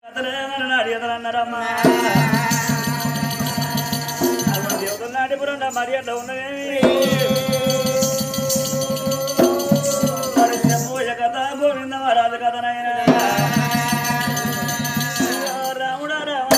అతనేమన్నాడు ఎదరన్నారమ్మా అప్పుడు దేవతల నాటిపురం మరి అట్లా ఉన్నదేమి మరి చెప్పోయ కథ గోవింద మహారాజు కథ నాయన రాముడా రామ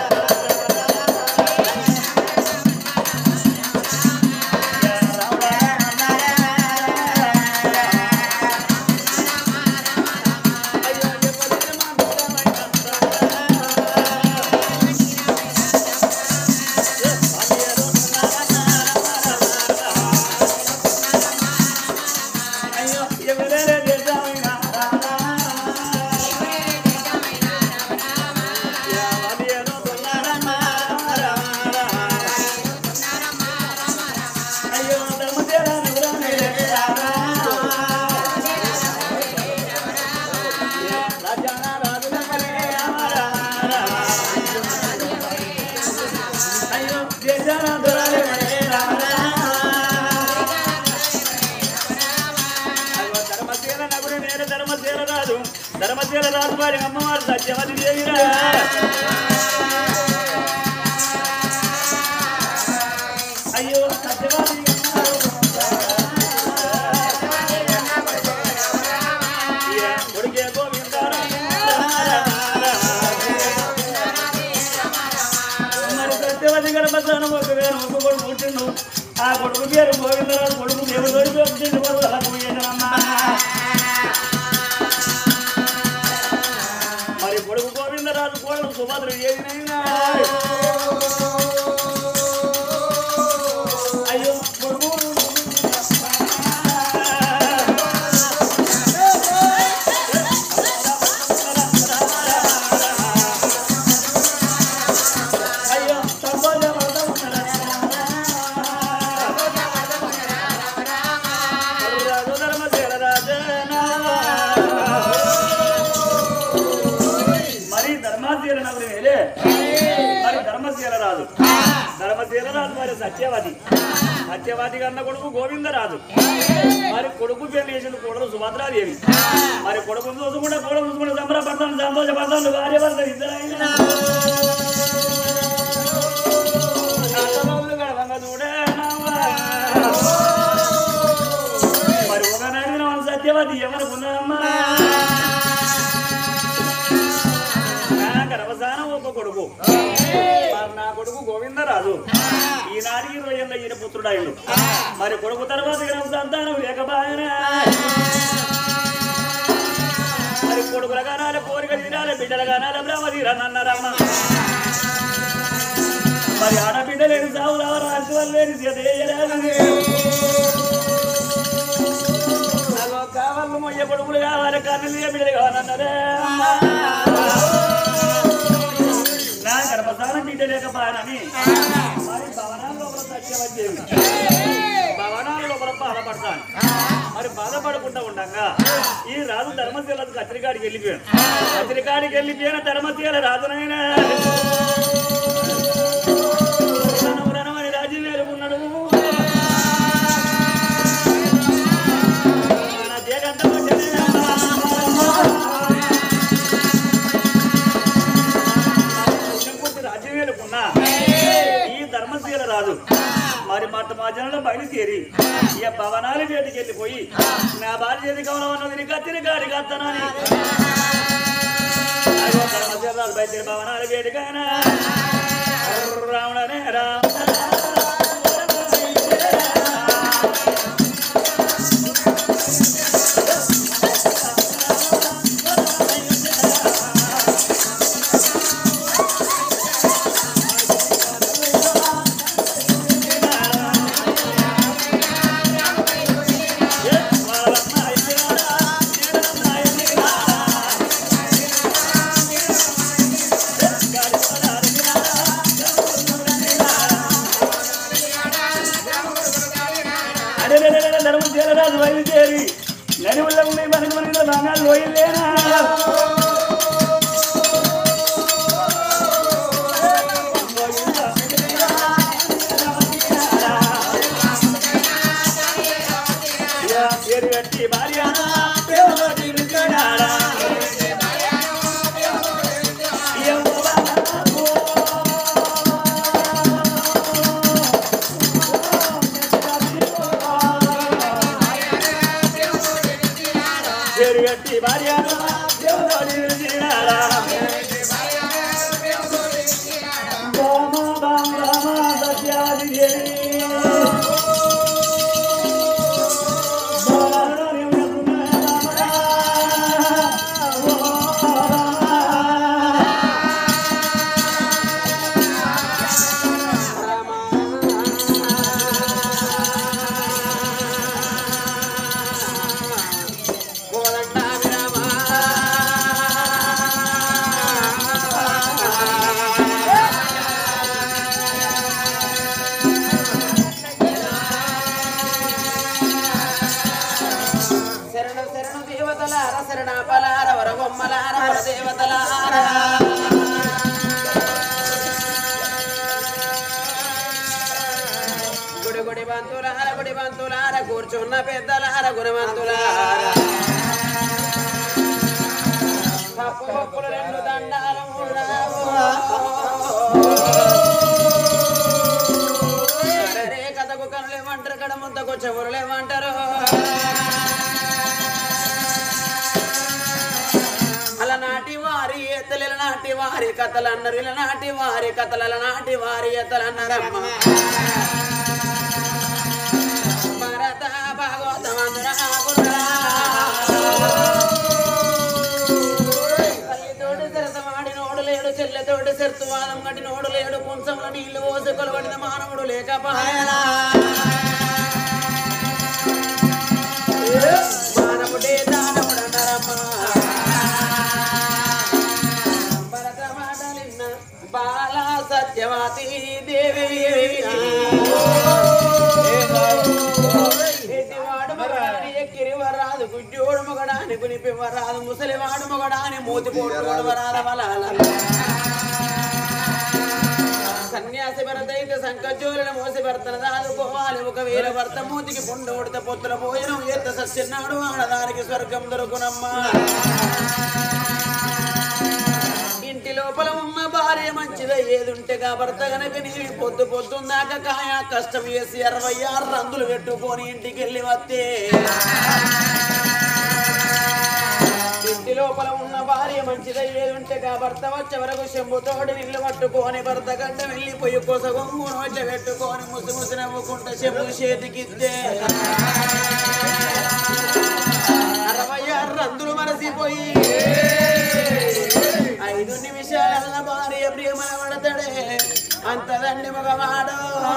అయ్యో ఎవరే దేశామైనా అయ్యో ధర్మదేరా నిగ్రహమే రాజానా రాజుల పలే రామారా అయ్యో దేశానా దొరాలే రామారా అయ్యో ధర్మశీల నగురు నేను ధర్మశీల రాజు ధర్మశీల రాజు వారి అమ్మవారు సత్యవతి దేవిరా అయ్యో సత్యవతి కొడుకే గోవిందారా మరి సత్యవతి గర్భస్థానం ఒక వేరు ఒక కొడుకు పుట్టిండు ఆ కొడుకు పేరు గోవిందరాజు కొడుకు దేవుడు పుట్టిండు కొడుకు అలా పోయేదమ్మా మరి కొడుకు గోవిందరాజు కోడలు సుభద్ర ఏదినైనా అయ్యో కొడుకు అయ్యో సంభోజ రాజు ధర్మశీల రాజనా మరి ధర్మాశీల నగరం వేలే మరి ధర్మశీల రాజు ధర్మశీల రాజు మరి సత్యవతి సత్యవతి కన్న కొడుకు గోవిందరాజు మరి కొడుకు పెళ్లి చేసిన కొడుకు సుభద్రాదేవి మరి కొడుకు చూసుకుంటే కొడుకు చూసుకుంటే సంబరపడతాను సంతోషపడతాను భార్య భర్త ఇద్దరైనా నాటరోజులు గడవంగ చూడేనావా. మరి ఒక నాడిన సత్యవతి ఏమనుకున్నామ్మా నా గర్భసానం ఒక కొడుకు మరి నా కొడుకు గోవిందరాజు ఈనాటికి ఇరవై ఏళ్ళ ఈయన పుత్రుడాయుడు మరి కొడుకు తర్వాత ఇక నాకు సంతానం లేకపాయనా మరి కొడుకుల గానాల కోరిక తీరాలి బిడ్డల గానాల బ్రహ్మ తీరనన్నారమ్మ మరి ఆడబిడ్డ లేని సాగు రావరా అంటువల్ లేని కావాలి మొయ్య కొడుకులు కావాలి కన్నులు బిడ్డలు కావాలన్నారే నా గర్భసానం బిడ్డ లేకపోయానని మరి భవనాల లోపల సత్యవద్దేవి భవనాల లోపల బాధపడతాను మరి బాధపడకుండా ఉండగా ఈ రాజు ధర్మశీలకు కత్రికాడికి వెళ్ళిపోయాను కత్రికాడికి వెళ్ళిపోయిన ధర్మశీల రాజునైనా రణము రణమని రాజ్యం వేలుకున్నాడు మన జగంత రాజ్యం వేలుకున్నా ఈ ధర్మశీల రాజు మరి మట్ట మా జనంలో బయలుదేరి ఇక భవనాలు వేటికి వెళ్ళిపోయి నా భార్య చేతి కవలం అన్నది కత్తిని గాడి కత్తనని అయ్యో ధర్మశీల రాజు బయలుదేరి భవనాలు వేటికైనా రావణనే రామ ధర్మశీలరాజు బయలుదేరి నడివుల్లో ఉండి మనకు మనకి బాగా లోయలేనా పేరు పెట్టి భార్య దేవుడోని విరిచినాడా. రామ రామ రామ సత్యాది దేవి. బాలరాణి ఉన్నతున్న రామ. ఓ రామ. శరణు శరణు దేవతలార శరణాపలార వరబొమ్మలార వరదేవతలార గుడి గుడి బంతులార గుడి బంతులార కూర్చున్న పెద్దలార గుణవంతులార పప్పు పప్పులు రెండు దండాలు ఉన్నావు. అరే కథకు కనులేమంటారు కడ ముద్దకు చెవురులేమంటారు అలా నాటి వారి ఎత్తల నాటి వారి కథలు అన్నారు ఇలా నాటి వారి కథల నాటి వారి ఎత్తలు అన్నారమ్మ భరత భాగవతం అందురా తల్లితోటి సరసమాడి నోడు లేడు చెల్లెతోటి సెర్తువాదం గట్టి నోడు లేడు పుంసముల నీళ్లు పోసి కొలబడిన మానవుడు లేకపాయనా మానవుడే దానవుడన్నారమ్మా భరత మాటలిన్న బాల సత్యవతి దేవి ఎట్టివాడు మగడాని ఎక్కిరి వరాదు గుడ్డోడు మొగడాని కునిపి వరాదు ముసలివాడు మొగడాని మూతి పోటు వరాల వలాల సన్యాసి భరతైతే సంకజోలను మోసి భర్తను దాదుకోవాలి ఒకవేళ భర్త మూతికి పుండు ఉడత పొత్తుల భోజనం ఎత్త సత్యన్నాడు ఆడదానికి స్వర్గం దొరుకునమ్మా ఇంటి లోపల ఉన్న భార్య మంచిదే ఏదుంటేగా భర్త గనక నీవి పొద్దు పొద్దుందాక కాయ కష్టం చేసి అరవై ఆరు రందులు పెట్టుకొని ఇంటికి వెళ్ళి వస్తే ఇంటి లోపల ఉన్న భార్య మంచిదే ఏదుంటేగా భర్త వచ్చే వరకు చెంబుతోటి నీళ్లు పట్టుకొని భర్త గడ్డ వెళ్ళిపోయి కొసగొంగు నోట పెట్టుకొని ముసి ముసి నవ్వుకుంటా చెంబు చేతికిద్దే అరవై ఆరు రందులు మరసిపోయి ఐదు నిమిషాల భార్య ప్రియమన పడతాడే అంతదండి మగవాడు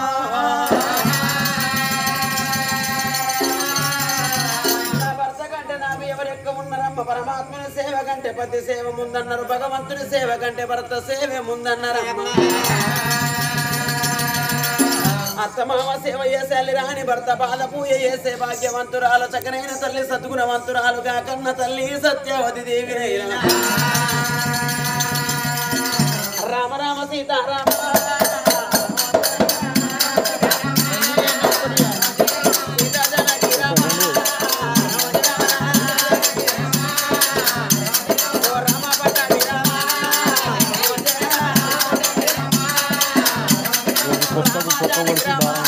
నా భర్త కంటే నా ఎవరు ఎక్కువ ఉన్నారమ్మ పరమాత్మని సేవ కంటే పతి సేవ ముందన్నారు భగవంతుని సేవ కంటే భర్త సేవ ముందన్నారమ్మ అత్తమామ సేవ చేసేయాలి రాని భర్త పాద పూజ చేసే భాగ్యవంతురాలు చక్కనైన తల్లి సద్గుణవంతురాలుగా కన్న తల్లి సత్యవతి దేవి రామ రామ సీతారామ సీతా జానకి రామ. ఓ రామ పట్టాభి రామ. కొత్త కొత్త కొడిచి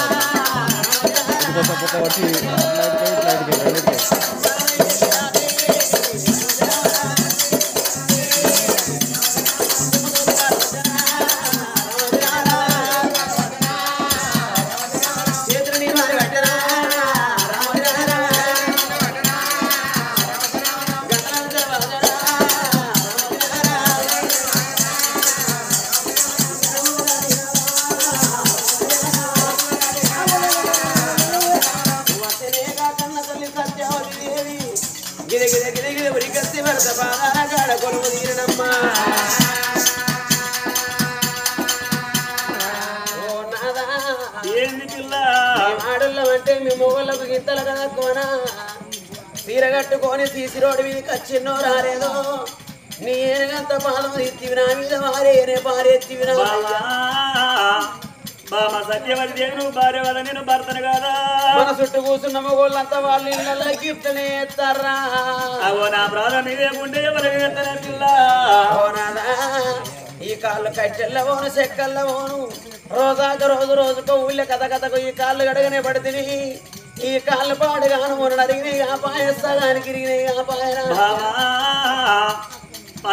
కొత్త కొత్త కొట్టి లైట్ లైట్ లైట్ చేతులని వారి వెంటరా. రామచంద్ర. గంగరాజ వదరా. వసరేగా కన్న తల్లి సత్యావతి దేవి. గిద గిద గిద గిద ఉరికత్తి భరత పాదాల కాడ కొలువు తీరనమ్మా ఓ నాదా ఏంది పిల్ల ఆడల్లో అంటే మీ మొగళ్ళకు గింతలు కదా కోన చీర కట్టుకొని తీసి రోడ్డు మీదకి వచ్చిన్నో రాలేదో నీ ఏనుగంత పాదం ఎత్తివి నా మీద వారేనే పారెత్తివి నా బావా బామ సత్యవతి దేవి నువ్వు భార్య వల్ల నేను భర్తను కాదా మన చుట్టూ కూర్చున్న మొగోళ్ళంతా వాళ్ళ ఇళ్ళలో గిఫ్ట్నే ఎత్తారా అవో నా ప్రాణం నీవే ఉండే ఎవరికి వెళ్తానే పిల్ల అవునాదా ఈ కాళ్ళు కట్టెల్ల పోను చెక్కల్ల పోను రోజాక రోజు రోజుకో ఊళ్ళో కథ కథకు ఈ కాళ్ళు గడగనే పడితే ఈ కాళ్ళు పాడుగాను మొన్న అడిగినాయి ఆ పాయస్తాగానికి ఇరిగినాయి ఆ పాయన బావా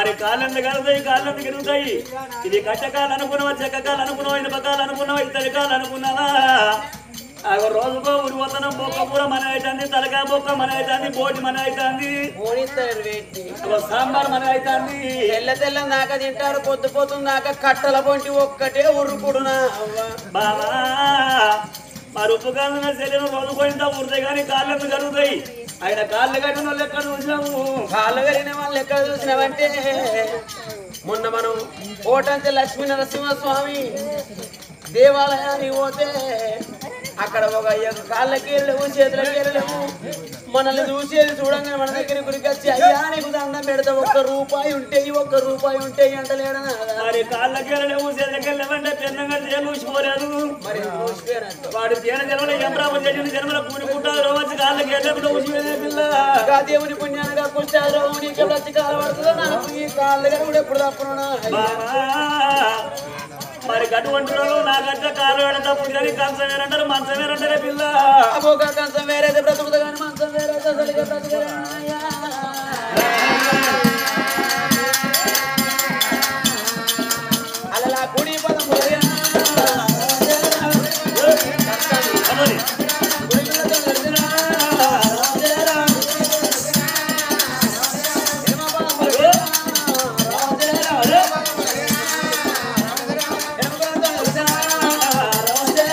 మరి కాళ్ళెందు కలుగుతాయి కాళ్ళెందు గిరుగుతాయి ఇది కట్టకాలు అనుకున్నావా చెక్కకాలు అనుకున్నావా ఇనుపకాలు అనుకున్నావా ఇతర కాలు అనుకున్నావా అవి రోజుకో ఉరి వతనం బొక్క కూర మన అవుతుంది తలకాయ బొక్క మన అవుతుంది బోటి మన అవుతుంది పోనిస్తారు వేటి అగో సాంబార్ మన అవుతుంది తెల్ల తెల్ల దాకా తింటారు పొద్దు పొద్దున్న దాకా కట్టల పొంటి ఒక్కటే ఉరుకుడునా అవ్వ బాబా మరి ఉప్పు కాలం శరీరం రోజు పోయిందా ఉరితే కానీ కాళ్ళెందు కలుగుతాయి ఆయన కాళ్ళు కట్టిన వాళ్ళు ఎక్కడ చూసాము కాళ్ళు వెరిగిన వాళ్ళు ఎక్కడ చూసినావంటే మొన్న మనం కోటంతే లక్ష్మీ నరసింహస్వామి దేవాలయానికి పోతే అక్కడ ఒక యొక్క కాళ్ళకి వెళ్ళలేము చేతులకి వెళ్ళలేము మనల్ని చూసేది చూడంగానే మన దగ్గర గురికి వచ్చి అయ్యా నీకు దండం పెడతా ఒక్క రూపాయి ఉంటే ఈ ఒక్క రూపాయి ఉంటే ఈ అంటలేడనా మరి కాళ్ళకి వెళ్ళలేము చేతులకి వెళ్ళలేమంటే పెన్నంగా తేలుసిపోలేదు మరి చూసిపోయారంట. వాడు తేనె జన్మలో ఎంబ్రాబు చేసిన జన్మలో కూడుకుంటారు రోజు కాళ్ళకి వెళ్ళలేము ఊసిపోయే పిల్ల ఇంకా దేవుని పుణ్యానికి కుష్టారోగం నీకు వచ్చి కాల పడుతుందో నాకు ఈ కాళ్ళ దగ్గర కూడా ఎప్పుడు తప్పునా బాబా మరి గటువంటి నా గట్ట కాలు పెడతా పుణ్యాన్ని కంచం వేరంటారు మంచం వేరంటారే పిల్ల అబోగా కంచం వేరేది బ్రతుకుతా కానీ మంచం వేరే అసలుగా బ్రతకలేనయ్యా. అలలా కుడి పదం మురళి. అమ్మని. కుడి పదం మురళి. ఎడమ పదం మురళి. ఎడమ పదం మురళి.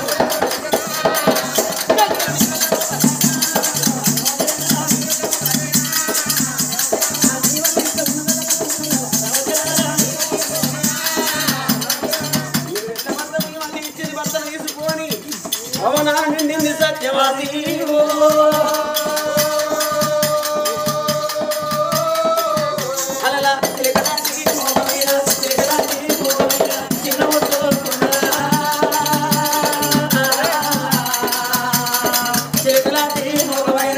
ఇచ్చింది భర్త తీసుకొని అవనా నిండింది సత్యవాది అలలా తిలకలాంటి మోహమైన, తిలకలాంటి మోహమైన, చిన్న ఒడ్డుకున్నా. తిలకలాంటి మోహమైన,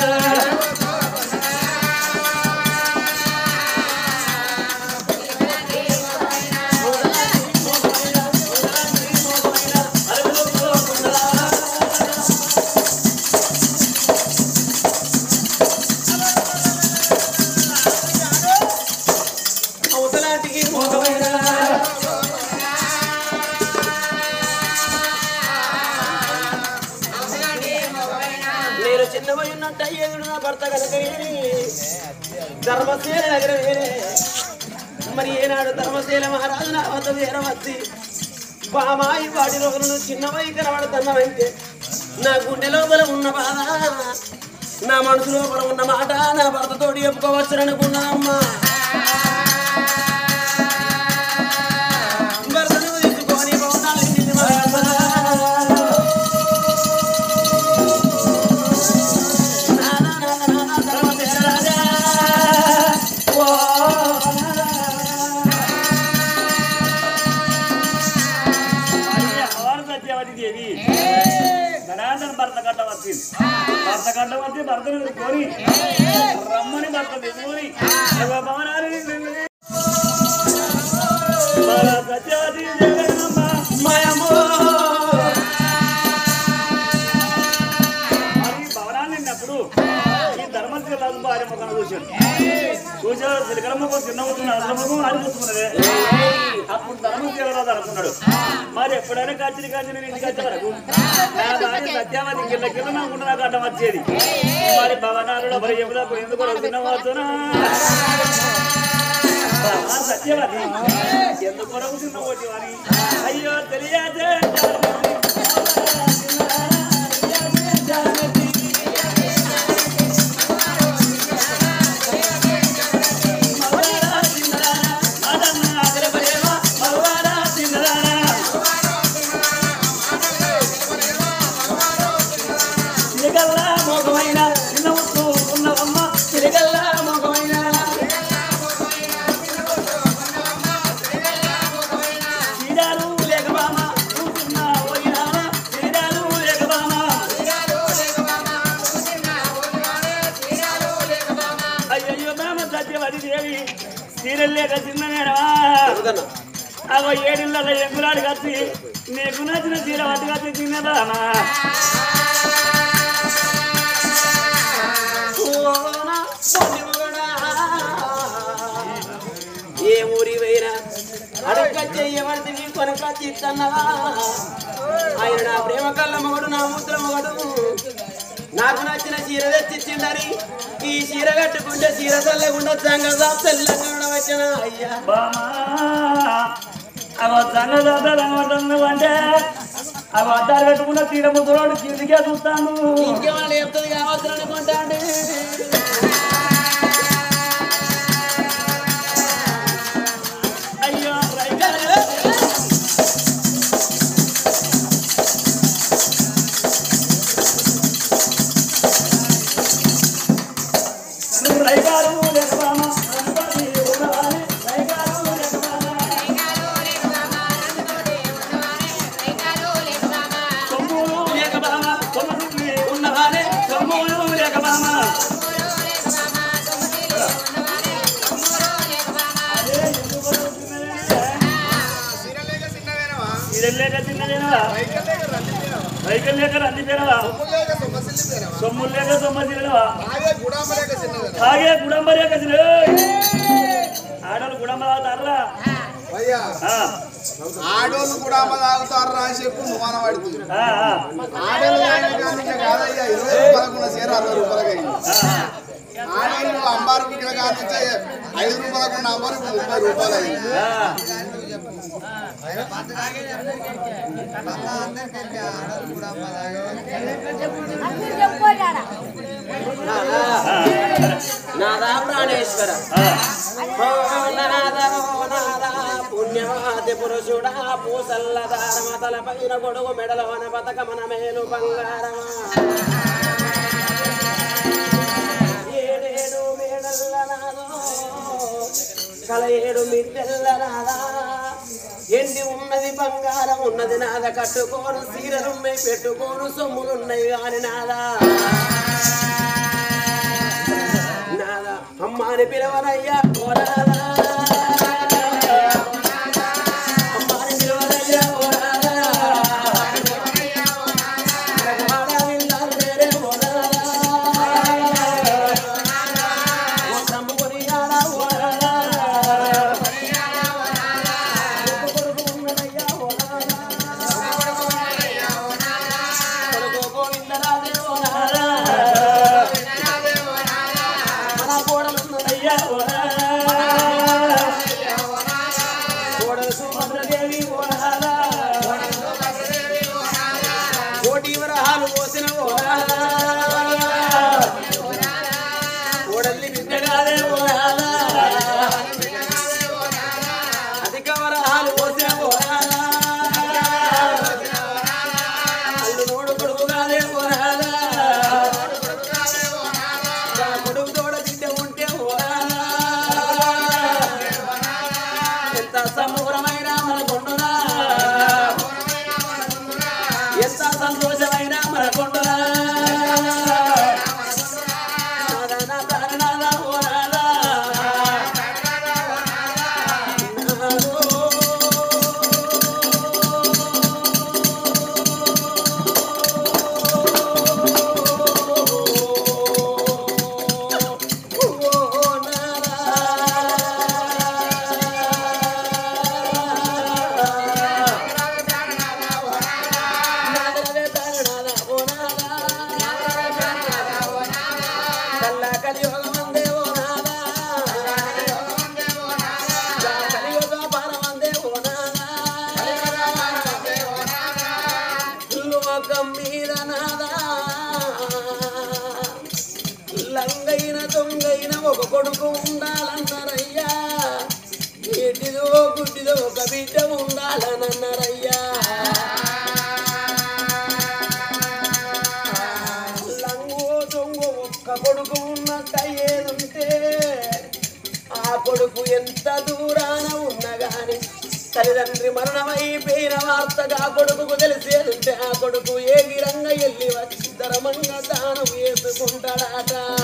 అవతలాంటికి మోహమైన నేను చిన్నవై ఉన్నట్టు అయ్యేదుడు నా భర్త కనుక ధర్మశీల దగ్గర వేరే మరి ఏనాడు ధర్మశీల మహారాజు నా వద్ద వేరవచ్చి బామాయి వాటి రోజులు చిన్నవై కనబడుతున్నావంటే నా గుండె లోపల ఉన్న బాధ నా మనసు లోపల ఉన్న మాట నా భర్తతోటి చెప్పుకోవచ్చుననుకున్నానమ్మా భర్తను తీసుకొని భవనాలు ఇంటిని మరలా. అమ్మవారు సత్యవతి దేవి ధనాంతరం భర్త కట్ట వచ్చింది భర్త కట్ట వచ్చి భర్తను కొని రమ్మని భర్త తీసుకొని భవనాలు సత్యవతి జగనమ్మ మరి భవనాలు నిన్నప్పుడు ఈ ధర్మశీల రాజు భార్య ముఖం చూశాను చూశారు శ్రీకరమ్మకు చిన్న ముఖం అసలు ఆడిపోతున్నదే అప్పుడు ధర్మశీల రాజు అనుకున్నాడు మరి ఎప్పుడైనా కచ్చిరి కచ్చిరి నేను ఇంటికి వచ్చే వరకు నా భార్య సత్యావతి కింద కింద నాకు నాకు అడ్డం వచ్చేది మరి భవనాలలో మరి ఎప్పుడు ఎందుకు వస్తున్నా వచ్చునా సత్యవతి ఎందుకు వరకుతున్న ఓటి వారి అయ్యో తెలియదే తిరగల్లా మోగమైన చిన్న ముత్తు ఉన్నవమ్మ తిరగల్లా మోగమైన తీరాలు లేకబామ కూతున్న పోయినాన తీరాలు లేకబామ అయ్యయ్యో బామ సత్యవతి దేవి తీరలు లేక చిన్న నేరవా అగో ఏడిళ్ళ ఎగురాడు కత్తి నీకు నచ్చిన చీర వట్టి కత్తి తిన్నదామా ఏ ఊరి పోయినా అడక్క చెయ్యబడితే కొనక చిత్తన్నవా ఆయన నా ప్రేమ కళ్ళ మగడు నా ముద్ర మగడు నాకు నచ్చిన చీర తెచ్చిచ్చిండని ఈ చీర కట్టుకుంటే చీర చల్లకుండా చంగదా తెల్లంగా వచ్చిన అయ్యా బామా అవ సంగతి అంటే అవి అద్దాలు పెట్టుకున్న తీరము దూరాడు కిందికే చూస్తాను ఇంకేమైనా లేపుతుంది కావచ్చు అనుకుంటాండి అయ్యో రైగా రైగారు లేక బామా అనుకోని ఉన్నవాని రైగారు లేక బామా సొమ్ములు లేక బామా సొమ్ములు ఉన్నవాని సొమ్ములు లేక బామా అదే ఎందుకు వస్తున్నదే? ఇదెల్లేక తిన్నదేనవా రైకల్ లేక రంది తినవా సొమ్ములు లేక సొమ్మ తినవా తాగే గుడంబ లేక తిన ఆడలు గుడంబ తాగుతారా అయ్యా ఆ, ఆడోళ్ళు కూడా అమ్మ తాగుతారు అని చెప్పు నువ్వు పడుతుంది ఆ, ఆ, ఆడోళ్ళు తాగిన కానీ కాదయ్యా ఇరవై రూపాయలకు ఉన్న చీర అరవై రూపాయలకి అయింది ఆ, ఆడోళ్ళు అంబారు పుట్టిన కానీ ఐదు రూపాయలకు ఉన్న అంబారు ఇప్పుడు ముప్పై రూపాయలు అయింది ఆ. నాదా ప్రాణేశ్వర ఆ, ఓ నాద ఓ నాద పుణ్యవాది పురుషుడా పూసల్లదారమ తల పైన గొడుగు మెడలోన బతకమన మేలు బంగారమా ఏడేడు మేడల్ల నాదో కల ఏడు మిద్దెల్ల నాదా ఎండి ఉన్నది బంగారం ఉన్నది నాద కట్టుకోను సీరలున్నాయి పెట్టుకోను సొమ్ములున్నాయి గాని నాదా నాదా అమ్మాని పిలవనయ్యా ఓ నాదా అమ్మాని పిలవనయ్యా ఓ నాదా రఘువాడ విందాలు వేరే ఓ నాదా ఓ తమ్ముని ఆడ ఓ నాదా కొడుకు కొడుకు ఉన్నదయ్యా ఓ నాదా కొడుకు గోవిందరాజే ఓ నాదా మన కోడలున్నదయ్యా ఓ నాదా కోడలు సుభద్రదేవి ఓ నాదా కోటి వరహాలు పోసిన ఓ నాదా కోడల్ని బిడ్డగానే ఓ నాదా అధిక వరహాలు పోసిన ఓ నాదా అల్లు నోడు కొడుకుగానే ఓ నాదా నా కొడుకు తోడ బిడ్డ ఉంటే ఓ నాదా ఎంత సమూరమైన మన కొండునా ఎంత సంతోషమైన మన కొండునా నాదా నాదా నాదా ఓ నాదా లోకం మీద నాదా లంగైన దొంగైన ఒక కొడుకు ఉండాలన్నారయ్యా ఎటిదో గుడ్డిదో ఒక బిడ్డ ఉండాలనన్నారయ్యా లంగో దొంగ ఒక్క కొడుకు ఉన్నట్టయ్యేదుంటే ఆ కొడుకు ఎంత దూరాన ఉన్నా గాని తల్లిదండ్రి మరణమైపోయిన వార్తగా ఆ కొడుకుకు తెలిసేదుంటే ఆ కొడుకు ఏ గిరంగా వెళ్ళి వచ్చి ధర్మంగా దానం వేసుకుంటాడట